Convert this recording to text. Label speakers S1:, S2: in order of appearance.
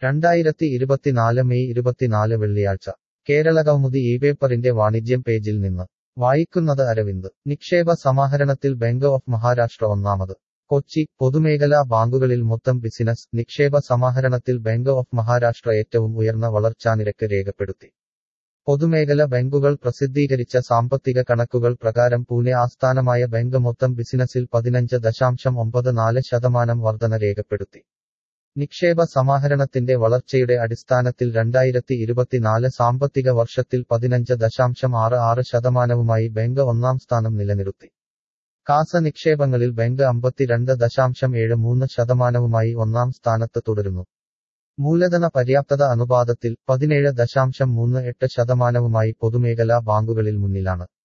S1: രണ്ടായിരത്തി ഇരുപത്തിനാല് മെയ് ഇരുപത്തിനാല് വെള്ളിയാഴ്ച കേരള കൗമുദി ഈ പേപ്പറിന്റെ വാണിജ്യം പേജിൽ നിന്ന് വായിക്കുന്നത് അരവിന്ദ് നിക്ഷേപ സമാഹരണത്തിൽ ബാങ്ക് ഓഫ് മഹാരാഷ്ട്ര ഒന്നാമത് കൊച്ചി പൊതുമേഖലാ ബാങ്കുകളിൽ മൊത്തം ബിസിനസ് നിക്ഷേപ സമാഹരണത്തിൽ ബാങ്ക് ഓഫ് മഹാരാഷ്ട്ര ഏറ്റവും ഉയർന്ന വളർച്ചാനിരക്ക് രേഖപ്പെടുത്തി പൊതുമേഖല ബാങ്കുകൾ പ്രസിദ്ധീകരിച്ച സാമ്പത്തിക കണക്കുകൾ പ്രകാരം പൂനെ ആസ്ഥാനമായ ബാങ്ക് മൊത്തം ബിസിനസിൽ പതിനഞ്ച് ദശാംശം ഒമ്പത് നാല് ശതമാനം വർധന രേഖപ്പെടുത്തി നിക്ഷേപ സമാഹരണത്തിന്റെ വളർച്ചയുടെ അടിസ്ഥാനത്തിൽ രണ്ടായിരത്തി ഇരുപത്തിനാല് സാമ്പത്തിക വർഷത്തിൽ പതിനഞ്ച് ദശാംശം ആറ് ആറ് ശതമാനവുമായി ബാങ്ക് ഒന്നാം സ്ഥാനം നിലനിർത്തി കാസ നിക്ഷേപങ്ങളിൽ ബാങ്ക് അമ്പത്തിരണ്ട് ദശാംശം ഏഴ് മൂന്ന് ശതമാനവുമായി ഒന്നാം സ്ഥാനത്ത് തുടരുന്നു മൂലധന പര്യാപ്തത അനുപാതത്തിൽ പതിനേഴ് ദശാംശം മൂന്ന് എട്ട് ശതമാനവുമായി പൊതുമേഖലാ ബാങ്കുകളിൽ മുന്നിലാണ്